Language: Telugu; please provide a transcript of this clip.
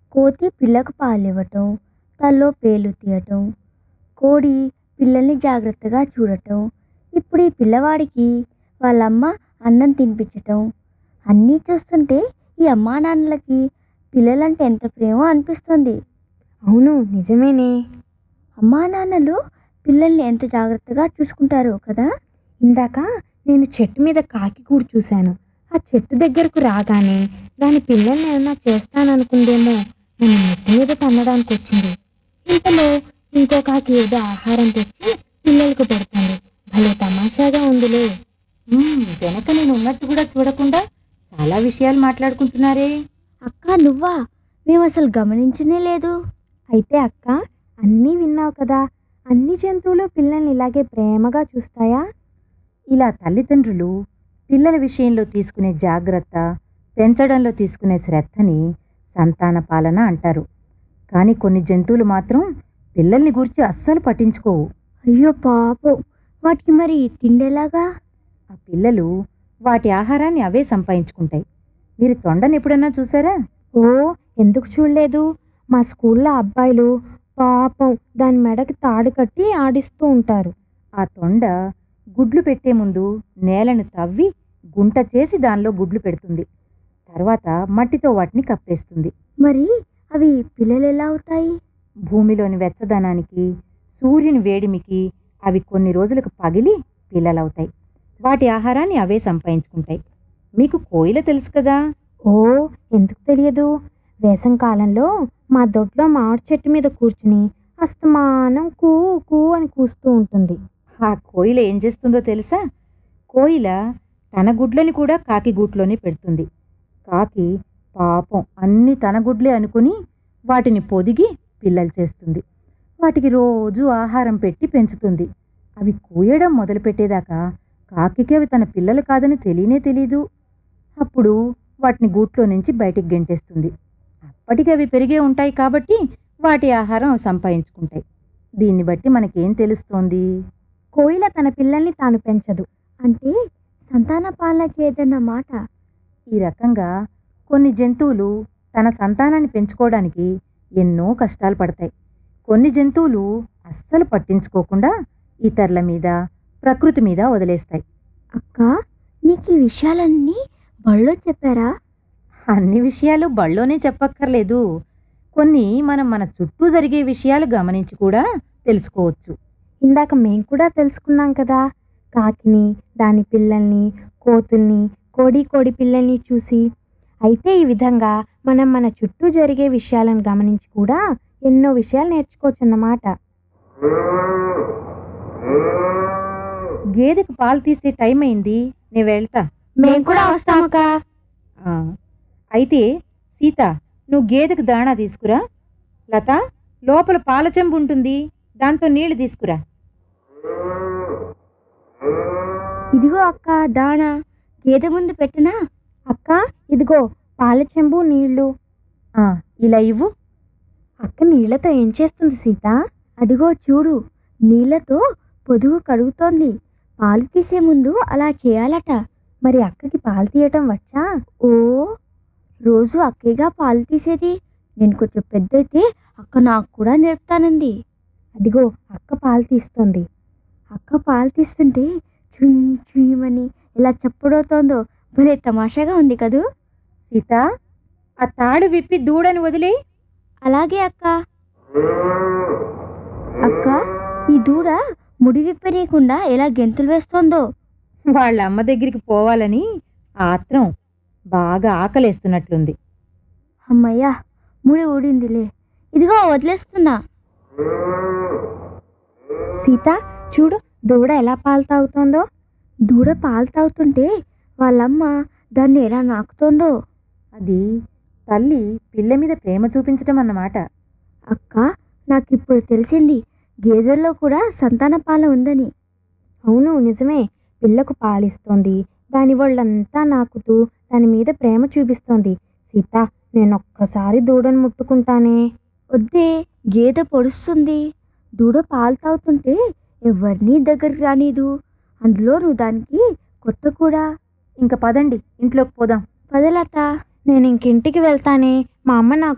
కోతి పిల్లకు పాలివ్వటం తల్లో పేలు తీయటం కోడి పిల్లల్ని జాగ్రత్తగా చూడటం ఇప్పుడు ఈ పిల్లవాడికి వాళ్ళమ్మ అన్నం తినిపించటం అన్నీ చూస్తుంటే ఈ అమ్మా నాన్నలకి పిల్లలంటే ఎంత ప్రేమో అనిపిస్తుంది అవును నిజమేనే అమ్మా నాన్నలు పిల్లల్ని ఎంత జాగ్రత్తగా చూసుకుంటారో కదా ఇందాక నేను చెట్టు మీద కాకి కూడు చూశాను ఆ చెట్టు దగ్గరకు రాగానే దాని పిల్లల్ని ఏమైనా చేస్తాననుకుందేమో నన్ను నెత్తి మీద తన్నడానికి వచ్చింది ఇంతలో ఇంకో కాకి ఏదో ఆహారం తెచ్చి పిల్లలకు పెడుతుంది భలే తమాషాగా ఉందిలే మ్మ్, వెనక నేను ఉన్నట్టు కూడా చూడకుండా చాలా విషయాలు మాట్లాడుకుంటున్నారే అక్క నువ్వా మేము అసలు గమనించనే లేదు అయితే అక్క అన్నీ విన్నావు కదా అన్ని జంతువులు పిల్లల్ని ఇలాగే ప్రేమగా చూస్తాయా ఇలా తల్లిదండ్రులు పిల్లల విషయంలో తీసుకునే జాగ్రత్త పెంచడంలో తీసుకునే శ్రద్ధని సంతాన పాలన అంటారు కానీ కొన్ని జంతువులు మాత్రం పిల్లల్ని గురించి అస్సలు పట్టించుకోవు అయ్యో పాపం వాటికి మరి తిండేలాగా ఆ పిల్లలు వాటి ఆహారాన్ని అవే సంపాదించుకుంటాయి మీరు తొండని ఎప్పుడన్నా చూసారా ఓ ఎందుకు చూడలేదు మా స్కూల్లో అబ్బాయిలు పాపం దాని మెడకి తాడు కట్టి ఆడిస్తూ ఉంటారు ఆ తొండ గుడ్లు పెట్టే ముందు నేలను తవ్వి గుంట చేసి దానిలో గుడ్లు పెడుతుంది తర్వాత మట్టితో వాటిని కప్పేస్తుంది మరి అవి పిల్లలు ఎలా అవుతాయి భూమిలోని వెచ్చదనానికి సూర్యుని వేడిమికి అవి కొన్ని రోజులకు పగిలి పిల్లలవుతాయి వాటి ఆహారాన్ని అవే సంపాదించుకుంటాయి మీకు కోయిల తెలుసు కదా ఓ ఎందుకు తెలియదు వేసం కాలంలో మా దొడ్లో మామిడి చెట్టు మీద కూర్చుని అస్తమానం కూ కూ అని కూస్తూ ఉంటుంది ఆ కోయిల ఏం చేస్తుందో తెలుసా కోయిల తన గుడ్లని కూడా కాకి గూట్లోనే పెడుతుంది కాకి పాపం అన్ని తన గుడ్లే అనుకుని వాటిని పొదిగి పిల్లలు చేస్తుంది వాటికి రోజు ఆహారం పెట్టి పెంచుతుంది అవి కూయడం మొదలుపెట్టేదాకా కాకికి అవి తన పిల్లలు కాదని తెలియనే తెలీదు అప్పుడు వాటిని గూట్లో నుంచి బయటికి గెంటేస్తుంది అప్పటికి అవి పెరిగే ఉంటాయి కాబట్టి వాటి ఆహారం అవి సంపాదించుకుంటాయి దీన్ని బట్టి మనకేం తెలుస్తోంది కోయిల తన పిల్లల్ని తాను పెంచదు అంటే సంతాన పాలన చేయదన్న మాట ఈ రకంగా కొన్ని జంతువులు తన సంతానాన్ని పెంచుకోవడానికి ఎన్నో కష్టాలు పడతాయి కొన్ని జంతువులు అస్సలు పట్టించుకోకుండా ఇతరుల మీద ప్రకృతి మీద వదిలేస్తాయి అక్క నీకు ఈ విషయాలన్నీ బళ్ళో చెప్పారా అన్ని విషయాలు బళ్ళోనే చెప్పక్కర్లేదు కొన్ని మనం మన చుట్టూ జరిగే విషయాలు గమనించి కూడా తెలుసుకోవచ్చు ఇందాక మేం కూడా తెలుసుకున్నాం కదా కాకిని దాని పిల్లల్ని కోతుల్ని కోడి కోడి పిల్లల్ని చూసి అయితే ఈ విధంగా మనం మన చుట్టూ జరిగే విషయాలను గమనించి కూడా ఎన్నో విషయాలు నేర్చుకోవచ్చు అన్నమాట గేదెకు పాలు తీసే టైం అయింది నేను వెళ్తా మేం కూడా వస్తామకా ఆ, అయితే సీత నువ్వు గేదెకు దాణా తీసుకురా లత లోపల పాల చెంబు ఉంటుంది దాంతో నీళ్లు తీసుకురా ఇదిగో అక్క దాణా గేదె ముందు పెట్టనా అక్క ఇదిగో పాల చెంబు నీళ్లు ఆ, ఇలా ఇవ్వు అక్క నీళ్లతో ఏం చేస్తుంది సీత అదిగో చూడు నీళ్ళతో పొదుగు కడుగుతోంది పాలు తీసే ముందు అలా చేయాలట మరి అక్కకి పాలు తీయటం వచ్చా ఓ రోజు అక్కయ్యగా పాలు తీసేది నేను కొంచెం పెద్దయితే అక్క నాకు కూడా నేర్పుతానంది అదిగో అక్క పాలు తీస్తుంది అక్క పాలు తీస్తుంటే చుయ్ చుయ్యమని ఎలా చప్పుడవుతోందో భలే తమాషాగా ఉంది కదూ సీత ఆ తాడు విప్పి దూడని వదిలే అలాగే అక్క అక్క ఈ దూడ ముడి విప్పనీయకుండా ఎలా గెంతులు వేస్తోందో వాళ్ళ అమ్మ దగ్గరికి పోవాలని ఆత్రం బాగా ఆకలేస్తున్నట్లుంది అమ్మయ్యా ముడి ఊడిందిలే ఇదిగో వదిలేస్తున్నా సీత చూడు దూడ ఎలా పాలు తాగుతోందో దూడ పాలు తాగుతుంటే వాళ్ళమ్మ దాన్ని ఎలా నాకుతోందో అది తల్లి పిల్ల మీద ప్రేమ చూపించటం అన్నమాట అక్క నాకు ఇప్పుడు తెలిసింది గేదెల్లో కూడా సంతాన పాల ఉందని అవును నిజమే పిల్లకు పాలిస్తోంది దాని వాళ్ళంతా నాకుతూ దాని మీద ప్రేమ చూపిస్తోంది సీత నేను ఒక్కసారి దూడను ముట్టుకుంటానే వద్దే గేదె పొడుస్తుంది దూడ పాలు తాగుతుంటే ఎవరినీ దగ్గరికి రానీదు అందులో నువ్వు దానికి కొత్త కూడా ఇంక పదండి ఇంట్లోకి పోదాం పదలత నేను ఇంకింటికి వెళ్తానే మా అమ్మ నాకు